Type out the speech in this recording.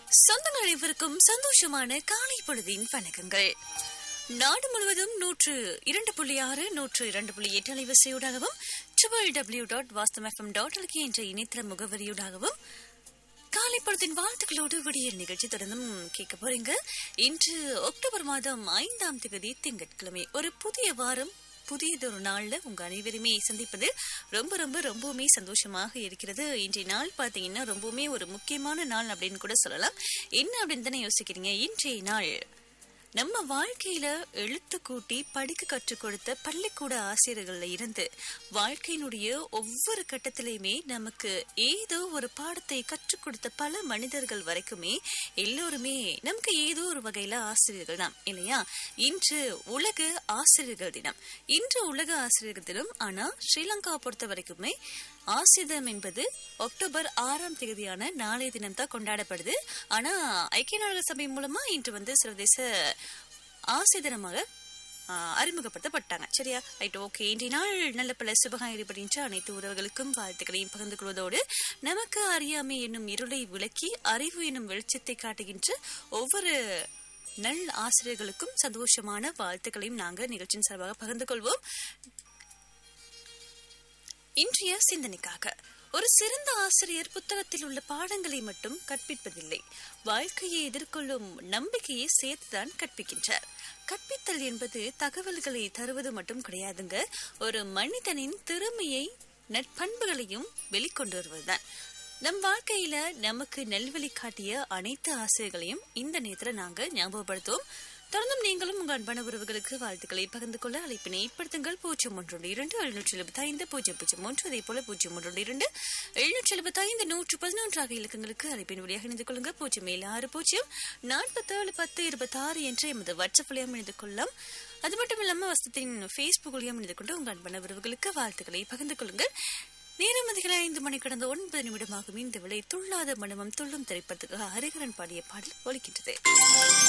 சொந்தங்கள் அனைவருக்கும் சந்தோஷமான காலை பொழுதின் வணக்கங்கள் நாடு முழுவதும் நூற்று இரண்டு புள்ளி ஆறு நூற்று இரண்டு புள்ளி எட்டு அலைவரிசையூடாகவும் triple W dot Vasantham FM dot LK என்ற இணையதள முகவரியூடாகவும் காலை பொழுதின் வாழ்த்துக்களோடு விடியல் நிகழ்ச்சி தொடர்ந்தும் கேட்க போறீங்க இன்று அக்டோபர் மாதம் ஐந்தாம் தேதி திங்கட்கிழமை ஒரு புதிய வாரம் புதியதொரு நாள்ல உங்க அனைவருமே சந்திப்பது ரொம்ப ரொம்ப ரொம்பவுமே சந்தோஷமாக இருக்கிறது இன்றைய நாள் பாத்தீங்கன்னா ரொம்பவுமே ஒரு முக்கியமான நாள் அப்படின்னு கூட சொல்லலாம் என்ன அப்படின்னு தானே யோசிக்கிறீங்க இன்றைய நாள் நம்ம வாழ்க்கையில எழுத்து கூட்டி படிக்க கற்றுக் கொடுத்த பள்ளிக்கூட ஆசிரியர்கள்ல இருந்து வாழ்க்கையினுடைய ஒவ்வொரு கட்டத்திலையுமே நமக்கு ஏதோ ஒரு பாடத்தை கற்றுக் கொடுத்த பல மனிதர்கள் வரைக்குமே எல்லோருமே நமக்கு ஏதோ ஒரு வகையில ஆசிரியர்கள் தான் இல்லையா இன்று உலக ஆசிரியர்கள் தினம் இன்று உலக ஆசிரியர்கள் தினம் ஆனா ஸ்ரீலங்கா பொறுத்த வரைக்குமே ஆசிரியம் என்பது அக்டோபர் ஆறாம் தேதியான நாளைய தினம் தான் கொண்டாடப்படுது ஆனா ஐக்கிய நாடுகள் சபை மூலமா இன்று வந்து சர்வதேச ஆசிரிய தினமாக ஆஹ், அறிமுகப்படுத்தப்பட்டாங்க சரியா ரைட் ஓகே இன்றைய நாள் நல்ல பல சுபகாயிரி படின்ற அனைத்து உறவுகளுக்கும் வாழ்த்துக்களையும் பகிர்ந்து கொள்வதோடு நமக்கு அறியாமை என்னும் இருளை விளக்கி அறிவு என்னும் வெளிச்சத்தை காட்டுகின்ற ஒவ்வொரு நல் ஆசிரியர்களுக்கும் சந்தோஷமான வாழ்த்துக்களையும் நாங்கள் நிகழ்ச்சியின் சார்பாக பகிர்ந்து கொள்வோம் இன்றைய சிந்தனைக்காக ஒரு சிறந்த ஆசிரியர் புத்தகத்தில் உள்ள பாடங்களை மட்டும் கற்பிப்பதில்லை வாழ்க்கையை எதிர்கொள்ளும் நம்பிக்கையை சேர்த்துதான் கற்பிக்கின்றார் கற்பித்தல் என்பது தகவல்களை தருவது மட்டும் கிடையாதுங்க ஒரு மனிதனின் திறமையை நற்பண்புகளையும் வெளிக்கொண்டு வருவதுதான் நம் வாழ்க்கையில நமக்கு நல்வழி காட்டிய அனைத்து ஆசிரியர்களையும் இந்த நேரத்துல நாங்க ஞாபகப்படுத்துவோம் தொடர்ந்தும் நீங்களும் உங்கள் அன்பான உறவுகளுக்கு வாழ்த்துக்களை பகிர்ந்து கொள்ள அழைப்பினை ஏற்படுத்துங்கள் பூஜ்ஜியம் ஒன்று இரண்டு எழுநூற்றி எழுபத்தி ஐந்து பூஜ்ஜியம் பூஜ்ஜியம் ஒன்று அதே போல பூஜ்ஜியம் ஒன்று இரண்டு எழுநூற்றி எழுபத்தி ஐந்து நூற்று பதினொன்றாக இலக்கங்களுக்கு அழைப்பின் வழியாக இணைந்து கொள்ளுங்க பூஜ்ஜியம் ஏழு ஆறு பூஜ்ஜியம் நாற்பத்தேழு பத்து இருபத்தாறு என்ற எமது வாட்ஸ்அப் வழியாக இணைந்து கொள்ளலாம் அது மட்டும் இல்லாமல் வசத்தின் ஃபேஸ்புக் வழியாக இணைந்து கொண்டு உங்கள் அன்பான உறவுகளுக்கு வாழ்த்துக்களை பகிர்ந்து கொள்ளுங்கள் நேரம் அதிகாலை ஐந்து மணி கடந்த ஒன்பது நிமிடமாகும் இந்த விலை துள்ளாத மனமும் துள்ளும் திரைப்படத்துக்காக ஹரிகரன் பாடிய பாடல் ஒலிக்கின்றது